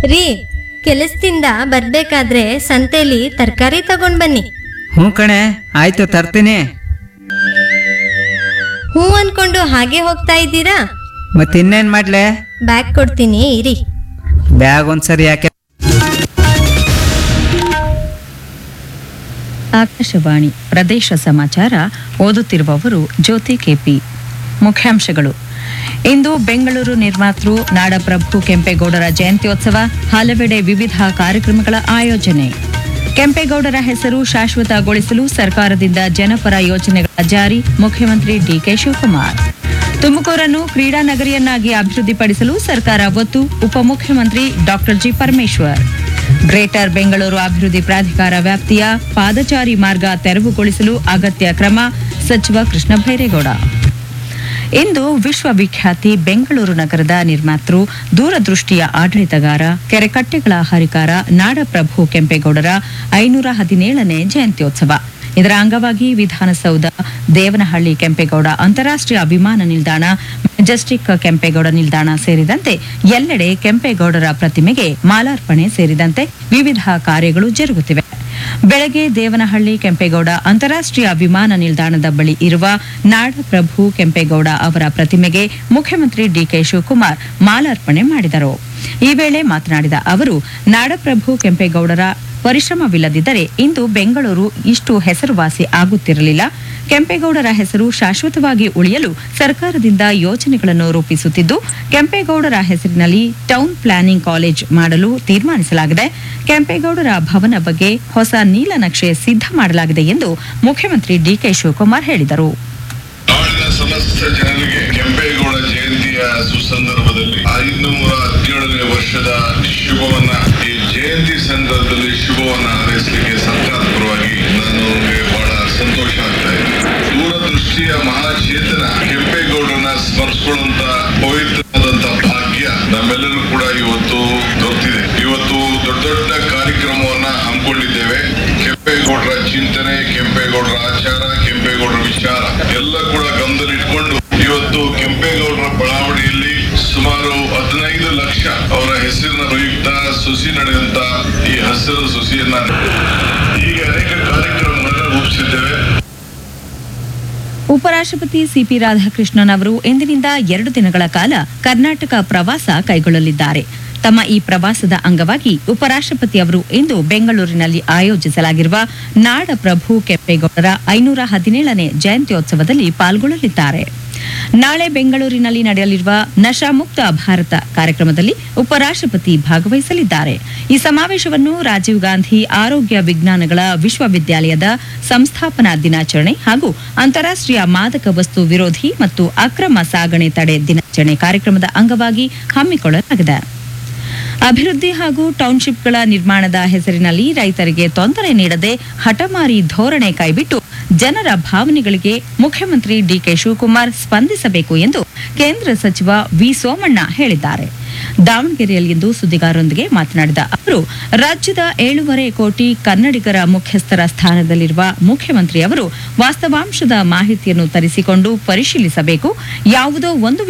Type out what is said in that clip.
ರೀ ಕೆಲಸದಿಂದ ಬರ್ಬೇಕಾದ್ರೆ ಸಂತೆಲಿ ತರಕಾರಿ ತಗೊಂಡ್ ಬನ್ನಿ ಹ್ಞೂ ಕಣೆ ಆಯ್ತು ತರ್ತೀನಿ ಹೂ ಅನ್ಕೊಂಡು ಹಾಗೆ ಹೋಗ್ತಾ ಇದ್ದೀರಾ ಮತ್ತೆ ಇನ್ನೇನು ಮಾಡ್ಲೆ ಬ್ಯಾಗ್ ಕೊಡ್ತೀನಿ ಇರಿ ಬ್ಯಾಗ್ ಒಂದ್ಸರಿ ಯಾಕೆ ಆಕಾಶವಾಣಿ ಪ್ರದೇಶ ಸಮಾಚಾರ ಓದುತ್ತಿರುವವರು ಜ್ಯೋತಿ ಕೆಪಿ ಮುಖ್ಯಾಂಶಗಳು ಇಂದು ಬೆಂಗಳೂರು ನಿರ್ಮಾತೃ ನಾಡಪ್ರಭು ಕೆಂಪೇಗೌಡರ ಜಯಂತ್ಯೋತ್ಸವ ಹಲವೆಡೆ ವಿವಿಧ ಕಾರ್ಯಕ್ರಮಗಳ ಆಯೋಜನೆ ಕೆಂಪೇಗೌಡರ ಹೆಸರು ಶಾಶ್ವತಗೊಳಿಸಲು ಸರ್ಕಾರದಿಂದ ಜನಪರ ಯೋಜನೆಗಳ ಜಾರಿ ಮುಖ್ಯಮಂತ್ರಿ ಡಿಕೆ ಶಿವಕುಮಾರ್ ತುಮಕೂರನ್ನು ಕ್ರೀಡಾ ನಗರಿಯನ್ನಾಗಿ ಅಭಿವೃದ್ಧಿಪಡಿಸಲು ಸರ್ಕಾರ ಒತ್ತು ಉಪಮುಖ್ಯಮಂತ್ರಿ doctor G Parameshwar greater Bengaluru ಅಭಿವೃದ್ಧಿ ಪ್ರಾಧಿಕಾರ ವ್ಯಾಪ್ತಿಯ ಪಾದಚಾರಿ ಮಾರ್ಗ ತೆರವುಗೊಳಿಸಲು ಅಗತ್ಯ ಕ್ರಮ ಸಚಿವ ಕೃಷ್ಣ ಭೈರೇಗೌಡ ಇಂದು ವಿಶ್ವವಿಖ್ಯಾತಿ ಬೆಂಗಳೂರು ನಗರದ ನಿರ್ಮಾತೃ ದೂರದೃಷ್ಟಿಯ ಆಡಳಿತಗಾರ ಕೆರೆಕಟ್ಟೆಗಳ ಹರಿಕಾರ ನಾಡಪ್ರಭು ಕೆಂಪೇಗೌಡರ ಐನೂರ ಹದಿನೇಳನೇ ಜಯಂತ್ಯೋತ್ಸವ ಇದರ ಅಂಗವಾಗಿ ವಿಧಾನಸೌಧ ದೇವನಹಳ್ಳಿ ಕೆಂಪೇಗೌಡ ಅಂತಾರಾಷ್ಟ್ರೀಯ ವಿಮಾನ ನಿಲ್ದಾಣ ಮೆಜೆಸ್ಟಿಕ್ ಕೆಂಪೇಗೌಡ ನಿಲ್ದಾಣ ಸೇರಿದಂತೆ ಎಲ್ಲೆಡೆ ಕೆಂಪೇಗೌಡರ ಪ್ರತಿಮೆಗೆ ಮಾಲಾರ್ಪಣೆ ಸೇರಿದಂತೆ ವಿವಿಧ ಕಾರ್ಯಗಳು ಜರುಗುತ್ತಿವೆ ಬೆಳಗ್ಗೆ ದೇವನಹಳ್ಳಿ ಕೆಂಪೇಗೌಡ ಅಂತಾರಾಷ್ಟ್ರೀಯ ವಿಮಾನ ನಿಲ್ದಾಣದ ಬಳಿ ಇರುವ ನಾಡಪ್ರಭು ಕೆಂಪೇಗೌಡ ಅವರ ಪ್ರತಿಮೆಗೆ ಮುಖ್ಯಮಂತ್ರಿ ಡಿಕೆ ಶಿವಕುಮಾರ್ ಮಾಲಾರ್ಪಣೆ ಮಾಡಿದರು ಈ ವೇಳೆ ಮಾತನಾಡಿದ ಅವರು ನಾಡಪ್ರಭು ಕೆಂಪೇಗೌಡರ ಪರಿಶ್ರಮವಿಲ್ಲದಿದ್ದರೆ ಇಂದು ಬೆಂಗಳೂರು ಇಷ್ಟು ಹೆಸರುವಾಸಿ ಆಗುತ್ತಿರಲಿಲ್ಲ ಕೆಂಪೇಗೌಡರ ಹೆಸರು ಶಾಶ್ವತವಾಗಿ ಉಳಿಯಲು ಸರ್ಕಾರದಿಂದ ಯೋಜನೆಗಳನ್ನು ರೂಪಿಸುತ್ತಿದ್ದು ಕೆಂಪೇಗೌಡರ ಹೆಸರಿನಲ್ಲಿ ಟೌನ್ ಪ್ಲಾನಿಂಗ್ ಕಾಲೇಜ್ ಮಾಡಲು ತೀರ್ಮಾನಿಸಲಾಗಿದೆ ಕೆಂಪೇಗೌಡರ ಭವನ ಬಗ್ಗೆ ಹೊಸ ನೀಲನಕ್ಷೆ ಸಿದ್ಧ ಮಾಡಲಾಗಿದೆ ಎಂದು ಮುಖ್ಯಮಂತ್ರಿ ಡಿಕೆ ಶಿವಕುಮಾರ್ ಹೇಳಿದರು ನಾಡಿನ ಸಮಸ್ತ ಜನರಿಗೆ ಕೆಂಪೇಗೌಡ ಜಯಂತಿಯ ಸುಸಂದರ್ಭದಲ್ಲಿ ಐನೂರ ಹದಿನೇಳನೇ ವರ್ಷದ ಶುಭವನ್ನ ಈ ಜಯಂತಿ ಸಂದರ್ಭದಲ್ಲಿ ಶುಭವನ್ನ ಹಾರೈಸಲಿಕ್ಕೆ ಸರ್ಕಾರದ ಪರವಾಗಿ ನಾನು ಬಹಳ ಸಂತೋಷ ಆಗ್ತಾ ಇದೆ ದೂರದೃಷ್ಟಿಯ ಮಹಾಚೇತನ ಕೆಂಪೇಗೌಡರನ್ನ ಸ್ಮರಿಸಿಕೊಳ್ಳುವಂತ ಪವಿತ್ರವಾದಂತ ಭಾಗ್ಯ ನಮ್ಮೆಲ್ಲರೂ ಕೂಡ ಇವತ್ತು ದೊರೆತಿದೆ ಇವತ್ತು ದೊಡ್ಡ ದೊಡ್ಡ ಕಾರ್ಯಕ್ರಮವನ್ನ ಹಮ್ಮಿಕೊಂಡಿದ್ದೇವೆ ಕೆಂಪೇಗೌಡರ ಚಿಂತನೆ ಕೆಂಪೇಗೌಡರ ಆಚಾರ ಕೆಂಪೇಗೌಡರ ವಿಚಾರ ಎಲ್ಲ ಕೂಡ ಗಮನದಲ್ಲಿಟ್ಕೊಂಡು ಇವತ್ತು ಕೆಂಪೇಗೌಡರ ಬಡಾವಣೆಯಲ್ಲಿ ಸುಮಾರು ಹದಿನೈದು ಲಕ್ಷ ಅವರ ಹೆಸರಿನ ಪ್ರಯುಕ್ತ ಸುಸಿ ನಡೆದಂತ ಈ ಹಸಿರು ಸುಸಿಯನ್ನ ಹೀಗೆ ಅನೇಕ ಕಾರ್ಯಕ್ರಮಗಳನ್ನ ರೂಪಿಸಿದ್ದೇವೆ ಉಪರಾಷ್ಟ್ರಪತಿ ಸಿಪಿ ರಾಧಾಕೃಷ್ಣನ್ ಅವರು ಇಂದಿನಿಂದ ಎರಡು ದಿನಗಳ ಕಾಲ ಕರ್ನಾಟಕ ಪ್ರವಾಸ ಕೈಗೊಳ್ಳಲಿದ್ದಾರೆ ತಮ್ಮ ಈ ಪ್ರವಾಸದ ಅಂಗವಾಗಿ ಉಪರಾಷ್ಟ್ರಪತಿ ಅವರು ಇಂದು ಬೆಂಗಳೂರಿನಲ್ಲಿ ಆಯೋಜಿಸಲಾಗಿರುವ ನಾಡಪ್ರಭು ಕೆಂಪೇಗೌಡರ ಐನೂರ ಹದಿನೇಳನೇ ಜಯಂತ್ಯೋತ್ಸವದಲ್ಲಿ ಪಾಲ್ಗೊಳ್ಳಲಿದ್ದಾರೆ ನಾಳೆ ಬೆಂಗಳೂರಿನಲ್ಲಿ ನಡೆಯಲಿರುವ ನಶಾಮುಕ್ತ ಭಾರತ ಕಾರ್ಯಕ್ರಮದಲ್ಲಿ ಉಪರಾಷ್ಟ್ರಪತಿ ಭಾಗವಹಿಸಲಿದ್ದಾರೆ ಈ ಸಮಾವೇಶವನ್ನು ರಾಜೀವ್ ಗಾಂಧಿ ಆರೋಗ್ಯ ವಿಜ್ಞಾನಗಳ ವಿಶ್ವವಿದ್ಯಾಲಯದ ಸಂಸ್ಥಾಪನಾ ದಿನಾಚರಣೆ ಹಾಗೂ ಅಂತಾರಾಷ್ಟ್ರೀಯ ಮಾದಕ ವಸ್ತು ವಿರೋಧಿ ಮತ್ತು ಅಕ್ರಮ ಸಾಗಣೆ ತಡೆ ದಿನಾಚರಣೆ ಕಾರ್ಯಕ್ರಮದ ಅಂಗವಾಗಿ ಹಮ್ಮಿಕೊಳ್ಳಲಾಗಿದೆ ಅಭಿವೃದ್ಧಿ ಹಾಗೂ ಟೌನ್ಶಿಪ್ಗಳ ನಿರ್ಮಾಣದ ಹೆಸರಿನಲ್ಲಿ ರೈತರಿಗೆ ತೊಂದರೆ ನೀಡದೆ ಹಠಮಾರಿ ಧೋರಣೆ ಕೈಬಿಟ್ಟು ಜನರ ಭಾವನೆಗಳಿಗೆ ಮುಖ್ಯಮಂತ್ರಿ ಡಿಕೆ ಶಿವಕುಮಾರ್ ಸ್ಪಂದಿಸಬೇಕು ಎಂದು ಕೇಂದ್ರ ಸಚಿವ ವಿ ಸೋಮಣ್ಣ ಹೇಳಿದ್ದಾರೆ ದಾವಣಗೆರೆಯಲ್ಲಿಂದು ಸುದ್ದಿಗಾರರೊಂದಿಗೆ ಮಾತನಾಡಿದ ಅವರು ರಾಜ್ಯದ ಏಳೂವರೆ ಕೋಟಿ ಕನ್ನಡಿಗರ ಮುಖ್ಯಸ್ಥರ ಸ್ಥಾನದಲ್ಲಿರುವ ಮುಖ್ಯಮಂತ್ರಿ ಅವರು ವಾಸ್ತವಾಂಶದ ಮಾಹಿತಿಯನ್ನು ತರಿಸಿಕೊಂಡು ಪರಿಶೀಲಿಸಬೇಕು ಯಾವುದೋ ಒಂದು